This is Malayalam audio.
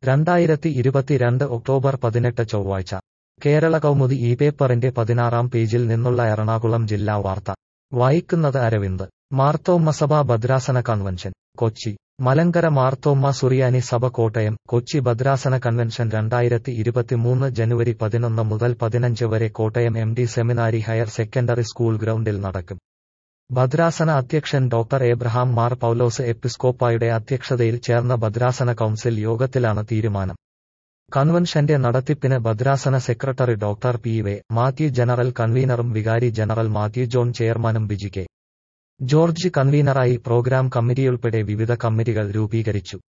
രണ്ടായിരത്തി ഇരുപത്തിരണ്ട് ഒക്ടോബർ പതിനെട്ട് ചൊവ്വാഴ്ച കേരള കൗമുദി ഈ പേപ്പറിന്റെ പതിനാറാം പേജിൽ നിന്നുള്ള എറണാകുളം ജില്ലാ വാർത്ത വായിക്കുന്നത് അരവിന്ദ് മാർത്തോമ്മസഭ ഭദ്രാസന കൺവെൻഷൻ കൊച്ചി മലങ്കര മാർത്തോമ്മ സുറിയാനി സഭ കോട്ടയം കൊച്ചി ഭദ്രാസന കൺവെൻഷൻ രണ്ടായിരത്തി ഇരുപത്തിമൂന്ന് ജനുവരി പതിനൊന്ന് മുതൽ പതിനഞ്ച് വരെ Kottayam M D seminary higher secondary school ഗ്രൗണ്ടിൽ നടക്കും ഭദ്രാസന അധ്യക്ഷൻ ഡോക്ടർ എബ്രഹാം മാർ പൌലോസ് എപ്പിസ്കോപ്പായുടെ അധ്യക്ഷതയിൽ ചേർന്ന ഭദ്രാസന കൗൺസിൽ യോഗത്തിലാണ് തീരുമാനം കൺവെൻഷന്റെ നടത്തിപ്പിന് ഭദ്രാസന സെക്രട്ടറി ഡോക്ടർ പി വെ മാത്യു ജനറൽ കൺവീനറും വികാരി ജനറൽ മാത്യു ജോൺ ചെയർമാനും ബിജി കെ ജോർജ് കൺവീനറായി പ്രോഗ്രാം കമ്മിറ്റിയുൾപ്പെടെ വിവിധ കമ്മിറ്റികൾ രൂപീകരിച്ചു